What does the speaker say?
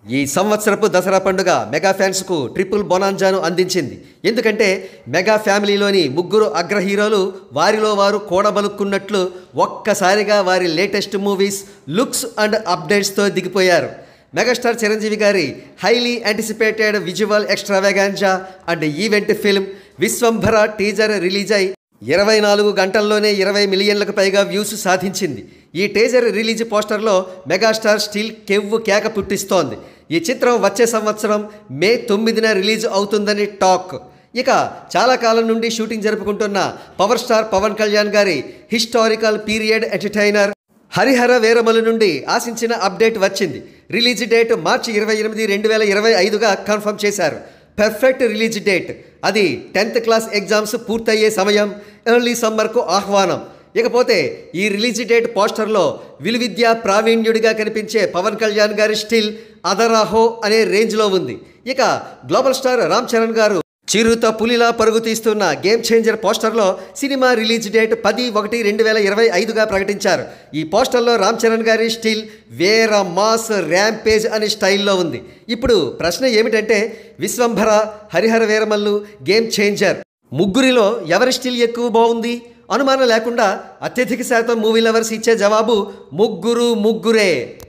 ఈ సంవత్సరపు దసరా పండుగ mega ఫ్యాన్స్కు triple బొనాంజాను అందించింది ఎందుకంటే మెగా ఫ్యామిలీలోని ముగ్గురు అగ్ర హీరోలు వారిలో వారు కూడబలుక్కున్నట్లు ఒక్కసారిగా వారి లేటెస్ట్ మూవీస్ లుక్స్ అండ్ అప్డేట్స్తో దిగిపోయారు మెగాస్టార్ చిరంజీవి గారి highly anticipated visual extravaganza and event film Vishwambhara teaser release అయి ఇరవై నాలుగు గంటల్లోనే ఇరవై మిలియన్లకు పైగా వ్యూస్ సాధించింది ఈ టేజర్ రిలీజ్ పోస్టర్లో మెగాస్టార్ స్టిల్ కెవ్వు కేక పుట్టిస్తోంది ఈ చిత్రం వచ్చే సంవత్సరం మే తొమ్మిదిన రిలీజ్ అవుతుందని టాక్ ఇక చాలా కాలం నుండి షూటింగ్ జరుపుకుంటున్న పవర్ స్టార్ పవన్ కళ్యాణ్ గారి historical period entertainer Harihara Veeramallu నుండి ఆశించిన అప్డేట్ వచ్చింది రిలీజ్ డేట్ మార్చి ఇరవై ఎనిమిది రెండు వేల ఇరవై ఐదుగా కన్ఫర్మ్ చేశారు పెర్ఫెక్ట్ రిలీజ్ డేట్ అది టెన్త్ క్లాస్ ఎగ్జామ్స్ పూర్తయ్యే సమయం ఎర్లీ సమ్మర్కు ఆహ్వానం ఇకపోతే ఈ రిలీజ్ డేట్ పోస్టర్లో విలువిద్యా ప్రావీణ్యుడిగా కనిపించే పవన్ కళ్యాణ్ గారి స్టిల్ అదరాహో అనే రేంజ్లో ఉంది ఇక గ్లోబల్ స్టార్ రామ్ చరణ్ గారు చిరుత పులిలా పరుగు తీస్తున్న గేమ్ చేంజర్ పోస్టర్లో సినిమా రిలీజ్ డేట్ పది ఒకటి రెండు వేల ఇరవై ఐదుగా ప్రకటించారు ఈ పోస్టర్లో రామ్ చరణ్ గారి స్టిల్ వేర మాస్ ర్యాంపేజ్ అనే స్టైల్లో ఉంది ఇప్పుడు ప్రశ్న ఏమిటంటే విశ్వంభర హరిహర వీరమల్లు గేమ్ చేంజర్ ముగ్గురిలో ఎవరి స్టిల్ ఎక్కువ బాగుంది అనుమానం లేకుండా అత్యధిక శాతం మూవీ లవర్స్ ఇచ్చే జవాబు ముగ్గురు ముగ్గురే